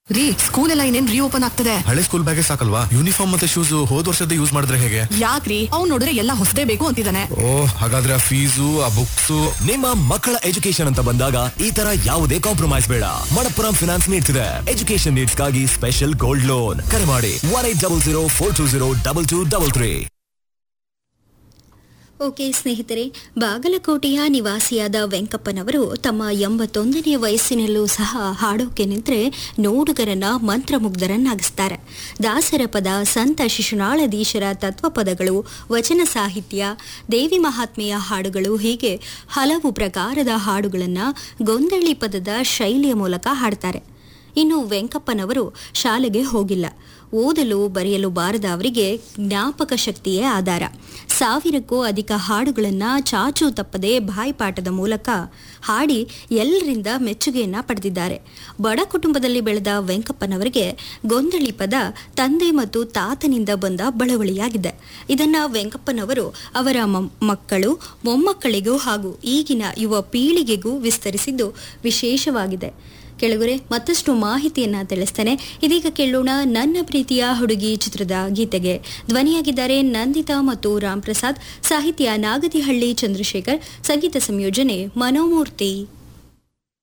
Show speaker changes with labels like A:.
A: ರೀ ಸ್ಕೂಲ್ ಎಲ್ಲ ಇನ್ನೇನ್ ರೀಓಪನ್ ಆಗ್ತದೆ
B: ಹಳೆ ಸ್ಕೂಲ್ ಬ್ಯಾಗೇ ಸಾಕಲ್ವಾ ಯೂನಿಫಾರ್ಮ್ ಮತ್ತೆ ಶೂಸ್ ಹೋದ್ ವರ್ಷದ ಯೂಸ್ ಮಾಡಿದ್ರೆ ಹೇಗೆ
A: ಯಾಕ್ರಿ ಅವ್ನ್ ನೋಡಿದ್ರೆ ಎಲ್ಲ ಹೊಸದೇ ಬೇಕು ಅಂತಿದ್ದಾನೆ
B: ಓ ಹಾಗಾದ್ರೆ ಆ ಫೀಸು ಆ ಬುಕ್ಸ್
C: ನಿಮ್ಮ ಮಕ್ಕಳ ಎಜುಕೇಶನ್ ಅಂತ ಬಂದಾಗ ಈ ತರ ಯಾವುದೇ ಕಾಂಪ್ರಮೈಸ್ ಬೇಡ ಮಣಪ್ಪುರಂ ಫಿನಾನ್ಸ್ ನೀಡ್ಸ್ ಇದೆ ಎಜುಕೇಶನ್ ನೀಡ್ಸ್ ಗಾಗಿ ಸ್ಪೆಷಲ್ ಗೋಲ್ಡ್ ಲೋನ್ ಕರೆ ಮಾಡಿ one eight double zero four two zero double two double three
D: okay ಸ್ನೇಹಿತರೆ ಬಾಗಲಕೋಟೆಯ ನಿವಾಸಿಯಾದ ವೆಂಕಪ್ಪನವರು ತಮ್ಮ ಎಂಬತ್ತೊಂದನೇ ವಯಸ್ಸಿನಲ್ಲೂ ಸಹ ಹಾಡೋಕೆ ನಿಂತರೆ ನೋಡುಗರನ್ನ ಮಂತ್ರಮುಗ್ಧರನ್ನಾಗಿಸ್ತಾರೆ ದಾಸರ ಪದ ಸಂತ ಶಿಶುನಾಳಧೀಶರ ತತ್ವಪದಗಳು ವಚನ ಸಾಹಿತ್ಯ ದೇವಿ ಮಹಾತ್ಮೆಯ ಹಾಡುಗಳು ಹೀಗೆ ಹಲವು ಪ್ರಕಾರದ ಹಾಡುಗಳನ್ನು ಗೊಂದಳಿ ಪದದ ಶೈಲಿಯ ಮೂಲಕ ಹಾಡ್ತಾರೆ ಇನ್ನು ವೆಂಕಪ್ಪನವರು ಶಾಲೆಗೆ ಹೋಗಿಲ್ಲ ಓದಲು ಬರೆಯಲು ಬಾರದ ಅವರಿಗೆ ಜ್ಞಾಪಕ ಶಕ್ತಿಯೇ ಆಧಾರ ಸಾವಿರಕ್ಕೂ ಅಧಿಕ ಹಾಡುಗಳನ್ನು ಚಾಚು ತಪ್ಪದೆ ಬಾಯ್ಪಾಠದ ಮೂಲಕ ಹಾಡಿ ಎಲ್ಲರಿಂದ ಮೆಚ್ಚುಗೆಯನ್ನ ಪಡೆದಿದ್ದಾರೆ ಬಡ ಕುಟುಂಬದಲ್ಲಿ ಬೆಳೆದ ವೆಂಕಪ್ಪನವರಿಗೆ ಗೊಂದಳಿ ಪದ ತಂದೆ ಮತ್ತು ತಾತನಿಂದ ಬಂದ ಬಳವಳಿಯಾಗಿದೆ ಇದನ್ನ ವೆಂಕಪ್ಪನವರು ಅವರ ಮ- ಮಕ್ಕಳು ಮೊಮ್ಮಕ್ಕಳಿಗೂ ಹಾಗೂ ಈಗಿನ ಯುವ ಪೀಳಿಗೆಗೂ ವಿಸ್ತರಿಸಿದ್ದು ವಿಶೇಷವಾಗಿದೆ ಕೆಳಗರೆ ಮತ್ತಷ್ಟು ಮಾಹಿತಿಯನ್ನ ತಿಳಿಸ್ತೇನೆ ಇದೀಗ ಕೇಳೋಣ ನನ್ನ ಪ್ರೀತಿಯ ಹುಡುಗಿ ಚಿತ್ರದ ಗೀತೆಗೆ ಧ್ವನಿಯಾಗಿದ್ದಾರೆ ನಂದಿತಾ ಮತ್ತು ರಾಮ್ ಪ್ರಸಾದ್ ಸಾಹಿತ್ಯ ನಾಗತಿಹಳ್ಳಿ ಚಂದ್ರಶೇಖರ್ ಸಂಗೀತ ಸಂಯೋಜನೆ ಮನೋಮೂರ್ತಿ